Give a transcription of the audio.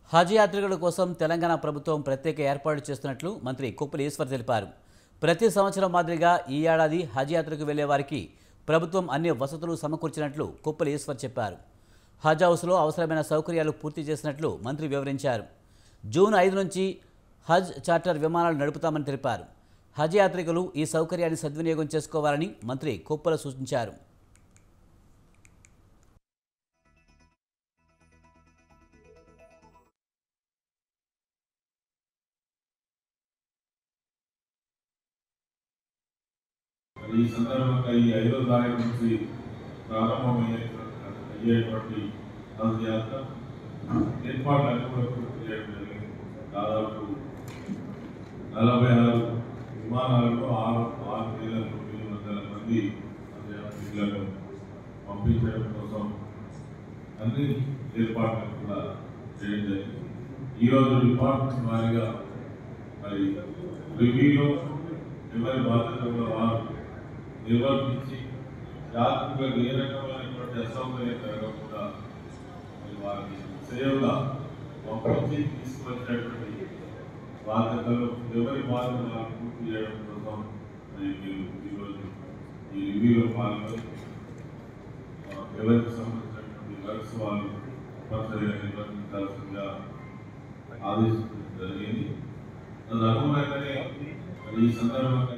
హజ్ యాత్రికుల కోసం తెలంగాణ ప్రభుత్వం ప్రత్యేక ఏర్పాటు చేస్తున్నట్లు మంత్రి కొప్పుల ఈశ్వర్ తెలిపారు ప్రతి సంవత్సరం మాదిరిగా ఈ ఏడాది హజ్ యాత్రకు వెళ్లే వారికి ప్రభుత్వం అన్ని వసతులు సమకూర్చినట్లు కొప్పుల ఈశ్వర్ చెప్పారు హజ్ హౌస్లో అవసరమైన సౌకర్యాలు పూర్తి చేసినట్లు మంత్రి వివరించారు జూన్ ఐదు నుంచి హజ్ చార్టర్ విమానాలు నడుపుతామని తెలిపారు హజ్ యాత్రికులు ఈ సౌకర్యాన్ని సద్వినియోగం చేసుకోవాలని మంత్రి కొప్పుల సూచించారు ఈ సందర్భంగా ఈ ఐదో తారీఖు నుంచి ప్రారంభమయ్యే అయ్యేటువంటి హజ్ యాత్ర ఏర్పాట్లన్నీ కూడా పూర్తి చేయడం జరిగింది దాదాపు నలభై ఆరు విమానాలలో ఆరు ఆరు వేల తొమ్మిది వందల మంది హజ్ యాత్రికులను పంపించడం కోసం అన్ని ఏర్పాట్లు కూడా చేయడం జరిగింది ఈరోజు డిపార్ట్మెంట్ వారిగా మరి రివ్యూలో ఎవరి బాధ్యతలో వారు నిర్వర్తించి యాత్రికులకు ఏ రకమైనటువంటి అసౌకర్యం జరగకుండా మరి వారికి సేవగా పంపించి తీసుకొచ్చినటువంటి బాధ్యతలు ఎవరి బాధ్యత వారు పూర్తి చేయడం కోసం మరి మీరు ఈరోజు ఈ రివ్యూలో పాల్గొని ఆ, ఎవరికి సంబంధించినటువంటి వర్క్స్ వాళ్ళు తప్పనిసరిగా నిర్వర్తించాల్సిందిగా ఆదేశించడం జరిగింది అది అనుగుణంగానే మరి ఈ సందర్భంగా